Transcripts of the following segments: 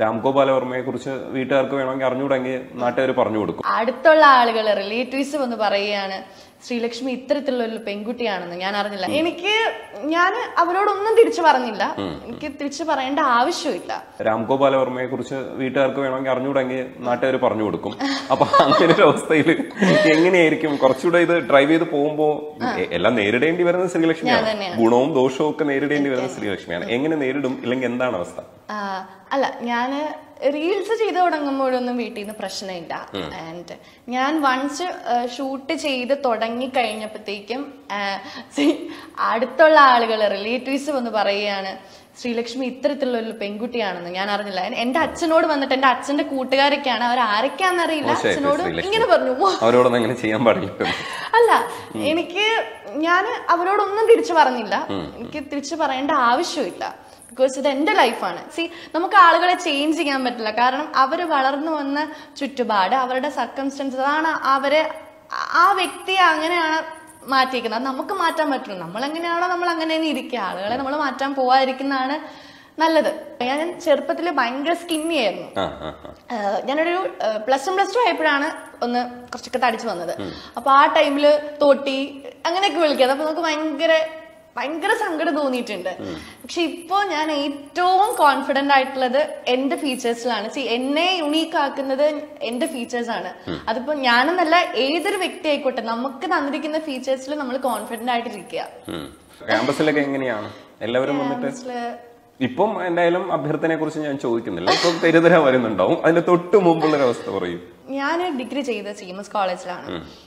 രാംഗോപാലവർമ്മയെ കുറിച്ച് വീട്ടുകാർക്ക് വേണമെങ്കിൽ അറിഞ്ഞുകൂടെങ്കിൽ നാട്ടുകാർ പറഞ്ഞു കൊടുക്കും അടുത്തുള്ള ആളുകൾ റിലേറ്റീവ്സ് വന്ന് പറയുകയാണ് ശ്രീലക്ഷ്മി ഇത്തരത്തിലുള്ള ഒരു പെൺകുട്ടിയാണെന്ന് ഞാൻ അറിഞ്ഞില്ല എനിക്ക് ഞാൻ അവരോടൊന്നും തിരിച്ചു പറഞ്ഞില്ല എനിക്ക് തിരിച്ചു പറയേണ്ട ആവശ്യമില്ല രാംഗോപാലവർമ്മയെ കുറിച്ച് വീട്ടുകാർക്ക് വേണമെങ്കിൽ അറിഞ്ഞുകൂടെങ്കിൽ നാട്ടുകാർ പറഞ്ഞു കൊടുക്കും അപ്പൊ അങ്ങനെ ഒരു അവസ്ഥയിൽ എങ്ങനെയായിരിക്കും കുറച്ചുകൂടെ ഇത് ഡ്രൈവ് ചെയ്ത് പോകുമ്പോ എ- എല്ലാം നേരിടേണ്ടി വരുന്നത് ഞാൻ ശ്രീലക്ഷ്മിയാണ് തന്നെയാണ്. ഗുണവും ദോഷവും ഒക്കെ നേരിടേണ്ടി വരുന്നത് ശ്രീലക്ഷ്മിയാണ് എങ്ങനെ നേരിടും ഇല്ലെങ്കിൽ എന്താണ് അവസ്ഥ ആ, അല്ല ഞാന് റീൽസ് ചെയ്ത് തുടങ്ങുമ്പോഴൊന്നും വീട്ടിൽ നിന്ന് പ്രശ്നമില്ല ആൻഡ് ഞാൻ വൺസ് ഷൂട്ട് ചെയ്ത് തുടങ്ങി കഴിഞ്ഞപ്പോഴത്തേക്കും അടുത്തുള്ള ആളുകൾ റിലേറ്റീവ്സ് വന്ന് പറയുകയാണ് ശ്രീലക്ഷ്മി ഇത്തരത്തിലുള്ള ഒരു പെൺകുട്ടിയാണെന്ന് ഞാൻ അറിഞ്ഞില്ല എന്റെ അച്ഛനോട് വന്നിട്ട് എന്റെ അച്ഛന്റെ കൂട്ടുകാരൊക്കെയാണ് അവർ ആരൊക്കെയാണെന്നറിയില്ല മോശമായി അച്ഛനോട് ശ്രീലക്ഷ്മി. ഇങ്ങനെ പറഞ്ഞു അവരോടൊന്നും അങ്ങനെ ചെയ്യാൻ പാടില്ല അല്ല എനിക്ക് ഞാൻ അവരോടൊന്നും തിരിച്ചു പറഞ്ഞില്ല എനിക്ക് തിരിച്ചു പറയേണ്ട ആവശ്യമില്ല ബിക്കോസ് ഇത് എന്റെ ലൈഫാണ് സി നമുക്ക് ആളുകളെ ചേഞ്ച് ചെയ്യാൻ പറ്റില്ല കാരണം അവര് വളർന്നു വന്ന ചുറ്റുപാട് അവരുടെ സർക്കംസ്റ്റൻസസ് അതാണ് അവരെ ആ വ്യക്തിയെ അങ്ങനെയാണ് മാറ്റിയിരിക്കുന്നത് അത് നമുക്ക് മാറ്റാൻ പറ്റുള്ളൂ നമ്മൾ എങ്ങനെയാണോ നമ്മൾ അങ്ങനെ തന്നെ ഇരിക്കുക ആളുകളെ നമ്മൾ മാറ്റാൻ പോവാതിരിക്കുന്നതാണ് നല്ലത് ഞാൻ ചെറുപ്പത്തിൽ ഭയങ്കര സ്കിന്നി ആയിരുന്നു ആ ആ ആ ആഹ് ഞാനൊരു പ്ലസ് വൺ പ്ലസ് ടു ആയപ്പോഴാണ് ഒന്ന് കുറച്ചൊക്കെ തടിച്ചു വന്നത് അപ്പൊ ആ ടൈമില് തോട്ടി അങ്ങനെയൊക്കെ വിളിക്കാതെ അപ്പൊ നമുക്ക് ഭയങ്കര ഭയങ്കര സങ്കടം തോന്നിയിട്ടുണ്ട് പക്ഷെ ഇപ്പോ ഞാൻ ഏറ്റവും കോൺഫിഡന്റ് ആയിട്ടുള്ളത് എന്റെ ഫീച്ചേഴ്സിലാണ് സി എന്നെ യുണീക്ക് ആക്കുന്നത് എന്റെ ഫീച്ചേഴ്സ് ആണ് അതിപ്പോ ഞാനെന്നല്ല ഏതൊരു വ്യക്തി ആയിക്കോട്ടെ നമുക്ക് തന്നിരിക്കുന്ന ഫീച്ചേഴ്സിൽ നമ്മൾ കോൺഫിഡന്റ് ആയിട്ടിരിക്കുക ഉം. ക്യാമ്പസിലൊക്കെ എങ്ങനെയാണ് എല്ലാവരും വന്നിട്ട് മനസ്സില് ഇപ്പം എന്തായാലും അഭ്യർത്ഥനയെ കുറിച്ച് ഞാൻ ചോദിക്കുന്നില്ല ഇപ്പം തെരുതര വരുന്നുണ്ടാവും അതിന്റെ തൊട്ട് മുമ്പുള്ള ഒരു അവസ്ഥ പറയും ഞാൻ ഡിഗ്രി ചെയ്ത സി എം എസ് കോളേജിലാണ്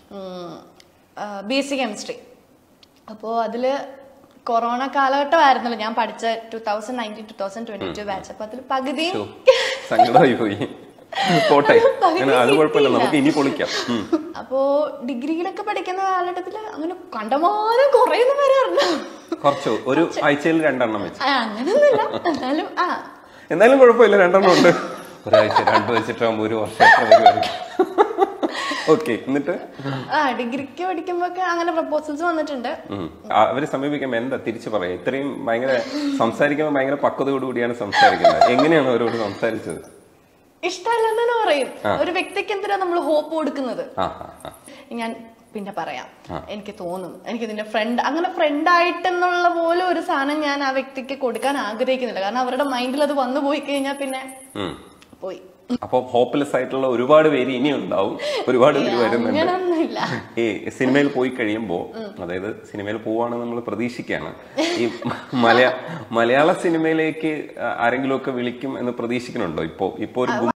ബി എസ് സി കെമിസ്ട്രി അപ്പോൾ അതില് കൊറോണ കാലഘട്ടമായിരുന്നല്ലോ ഞാൻ പഠിച്ച two thousand nineteen two thousand twenty two batch അപ്പൊ അതിൽ പകുതിയും സങ്കടമായി പോയി പോട്ടെ അങ്ങനെ അത് കുഴപ്പമില്ല നമുക്ക് ഇനി പൊളിക്കാം ഉം. അപ്പോ ഡിഗ്രിയിലൊക്കെ പഠിക്കുന്ന കാലഘട്ടത്തില് അങ്ങനെ കണ്ടമാനം കുറേയൊന്നും വരാറുണ്ട് കുറച്ച് ഒരു ആഴ്ചയിൽ രണ്ടെണ്ണം വെച്ച് ആ, അങ്ങനെയൊന്നുമില്ല എന്നാലും ആ എന്തായാലും കുഴപ്പമില്ല രണ്ടെണ്ണം ഉണ്ട് ഒരാഴ്ച രണ്ട് വെച്ചിട്ടാകുമ്പോ ഒരു വർഷം എത്ര വരുമായിരിക്കും ഓക്കെ എന്നിട്ട് ആ ഡിഗ്രിക്ക് പഠിക്കുമ്പോ അങ്ങനെ പ്രപ്പോസൽസ് വന്നിട്ടുണ്ട് ഉം. ആ, അവരെ സമീപിക്കുമ്പോ എന്താ തിരിച്ചു പറയാം ഇത്രയും ഭയങ്കര സംസാരിക്കുമ്പോൾ ഭയങ്കര പക്വതയോടുകൂടിയാണ് സംസാരിക്കുന്നത് എങ്ങനെയാണ് അവരോട് സംസാരിച്ചത് ഇഷ്ടമല്ലെന്ന് തന്നെ പറയും ഒരു വ്യക്തിക്ക് എന്തിനാ നമ്മൾ ഹോപ്പ് കൊടുക്കുന്നത് ആ ആ ആ ഞാൻ പിന്നെ പറയാം എനിക്ക് തോന്നും എനിക്ക് ഇതിന്റെ ഫ്രണ്ട് അങ്ങനെ ഫ്രണ്ട് ആയിട്ടെന്നുള്ള പോലെ ഒരു സാധനം ഞാൻ ആ വ്യക്തിക്ക് കൊടുക്കാൻ ആഗ്രഹിക്കുന്നില്ല കാരണം അവരുടെ മൈൻഡിൽ അത് വന്നു പോയി കഴിഞ്ഞാൽ പിന്നെ ഉം. പോയി അപ്പൊ ഹോപ്പ്ലെസ് ആയിട്ടുള്ള ഒരുപാട് പേര് ഇനി ഉണ്ടാവും ഒരുപാട് പേര് വരുന്നുണ്ട് അങ്ങനൊന്നുമില്ല ഈ സിനിമയിൽ പോയി കഴിയുമ്പോൾ അതായത് സിനിമയിൽ പോവാണ് നമ്മൾ പ്രതീക്ഷിക്കുകയാണ് ഈ മലയാ മലയാള സിനിമയിലേക്ക് ആരെങ്കിലും ഒക്കെ വിളിക്കും എന്ന് പ്രതീക്ഷിക്കുന്നുണ്ടോ ഇപ്പോ ഇപ്പോ ഒരു